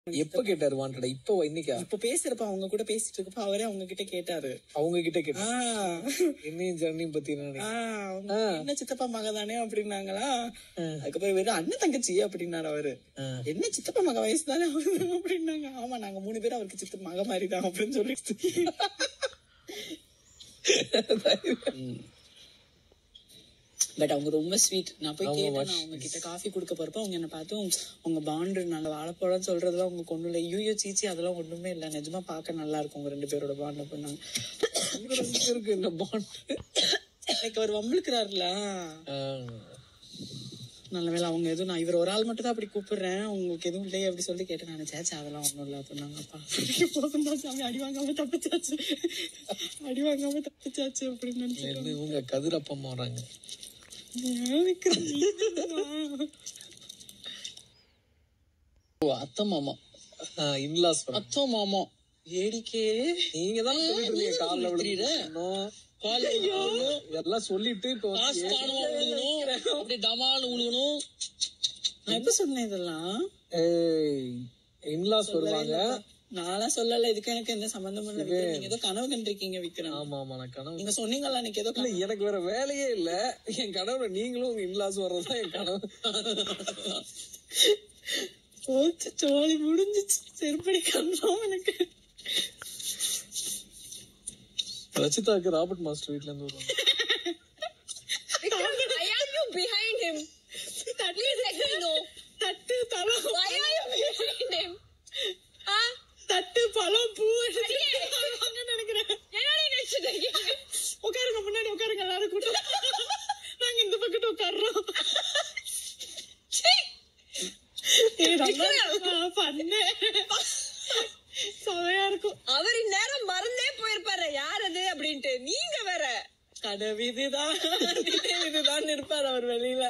எப்ப கேட்டாரு வாண்டடா இப்ப இன்னைக்கா இப்ப பேசுறப்ப அவங்க கூட பேசிட்டு இருக்கப்ப அவரே அவங்க கிட்ட கேட்டாரு அவங்க கிட்ட கேட்டா ஆஹ் என்னையும் ஜர்னியும் பத்தி என்ன நினைக்கிறேன்? ஆஹ் அவங்க என்ன சித்தப்பா மக தானே அப்படின்னாங்களா அதுக்கப்புறம் வெறும் அண்ணன் தங்கச்சி அப்படின்னாரு அவரு என்ன சித்தப்பா மக வயசு தானே அப்படின்னாங்க ஆமா நாங்க மூணு பேரும் அவருக்கு சித்தப்பா மக மாதிரி தான் அப்படின்னு சொல்லிட்டு பட் அவங்க ரொம்ப ஸ்வீட் நான் போய் கேட்டேன் நான் அவங்க கிட்ட காஃபி கொடுக்க போறப்ப அவங்க என்ன பார்த்து உங்க பாண்டு நாங்க வாழைப்பழம் சொல்றதெல்லாம் அவங்க கொண்டு இல்லை யூயோ சீச்சி அதெல்லாம் ஒண்ணுமே இல்ல நிஜமா பார்க்க நல்லா இருக்கும் உங்க ரெண்டு பேரோட பாண்ட் பண்ணாங்க இவங்க ரெண்டு பேருக்கு என்ன பாண்ட் எனக்கு அவர் வம்பிழுக்கிறாருல நல்ல வேளை அவங்க எதுவும் நான் இவர் ஒரு ஆள் மட்டும் தான் அப்படி கூப்பிடுறேன் உங்களுக்கு எதுவும் இல்லையே அப்படி சொல்லி கேட்டேன் நான் சேச்சா அதெல்லாம் ஒண்ணும் இல்ல அப்படின்னாங்கப்பா போதும்டா சாமி அடி வாங்காம தப்பிச்சாச்சு அடி வாங்காம தப்பிச்சாச்சு அப்படின்னு நினைச்சேன் இவங்க கதிரப்பம் வராங்க ஏன் விக்ரம்? ஓ அத்தை மாமா இன்லாஸ் அத்தோ மாமா ஏடிக்கே நீங்க தான் சொல்லிட்டு இருந்தீங்க கால்ல விழுந்துடணும் எல்லாம் சொல்லிட்டு இப்போ வந்து அப்படி டமால் உழுகணும் நான் எப்ப சொன்னேன் இதெல்லாம் ஏய் இன்லாஸ் வருவாங்க நான்லாம் சொல்லல இதுக்கு எனக்கு எந்த சம்பந்தமும் இல்ல விக்ரம். நீங்க ஏதோ கனவு கண்டிருக்கீங்க விக்ரம் ஆமா ஆமா நான் கனவு நீங்க சொன்னீங்கல்ல எனக்கு ஏதோ இல்ல எனக்கு வேற வேலையே இல்ல என் கனவுல நீங்களும் உங்க இன்லாஸ் வர்றதுதான் என் கனவு போச்சு சோழி முடிஞ்சிச்சு செருப்படி கண்டோம் எனக்கு ரச்சிதாக்கு ராபர்ட் மாஸ்டர் வீட்ல இருந்து வருவாங்க Why are you behind him? Please let me know. தட்டு தலம் Why are you behind him? Huh? தட்டு பழம் பூ நினைக்கிறேன் என்னடி நினைச்சிட்டு இருக்கீங்க? உட்காருங்க முன்னாடி உட்காருங்க எல்லாரும் கூட்டம் நாங்க இந்த பக்கத்து உட்கார்றோம் ஏய், நல்லா பண்ணேன் செமையா இருக்கும் அவர் இந்நேரம் மறந்தே போயிருப்பாரு யார் அது அப்படின்ட்டு நீங்க வேற கடவு இதுதான் நினைவு இதுதான் இருப்பார் அவர் வெளியில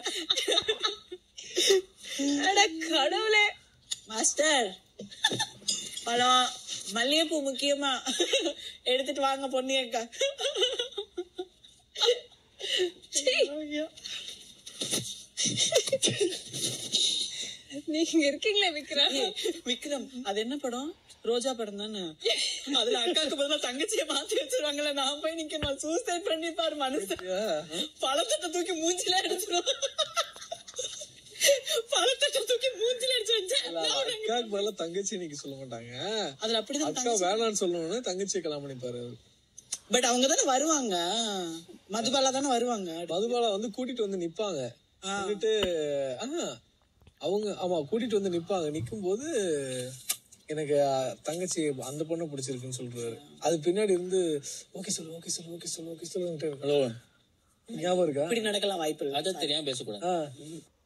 அட கடவுளே மாஸ்டர் பழம் மல்லிகைப்பூ முக்கியமா எடுத்துட்டு வாங்க பொன்னியக்கா ஐயோ. நீங்க இருக்கீங்களே விக்ரம் ஏய், விக்ரம் அது என்ன படம் ரோஜா படம் தானே அதுல அக்காக்கு பதிலா தங்கச்சியை மாத்தி வச்சிருவாங்கல்ல நான் போய் நிக்கணும் சூசைட் பண்ணிப்பாரு மனசு பழத்தட்டை தூக்கி மூஞ்சில அடிச்சிடும் பழத்தட்டை தூக்கி மூஞ்சில அடிச்சு வச்சேன் அக்காக்கு பதிலா தங்கச்சி இன்னைக்கு சொல்ல மாட்டாங்க அதுல அப்படிதான் அக்கா வேணாம்னு சொல்லணும்னு தங்கச்சியை கல்யாணம் பண்ணிப்பாரு அவரு. பட் அவங்க தானே வருவாங்க மதுபாலா தானே வருவாங்க மதுபாலா வந்து கூட்டிட்டு வந்து நிப்பாங்க வந்துட்டு ஆஹ், அவங்க ஆமா கூட்டிட்டு வந்து நிப்பாங்க நிக்கும் போது எனக்கு அஹ், தங்கச்சி அந்த பொண்ணு பிடிச்சிருக்குன்னு சொல்றாரு அது பின்னாடி இருந்து ஓகே சொல்லு ஓகே சொல்லு ஓகே சொல்லு ஓகே சொல்லு ஹலோ ஞாபகம் இருக்கா இப்படி நடக்கலாம் வாய்ப்பு இல்லை அதை தெரியாம பேசக்கூடாது ஆஹ்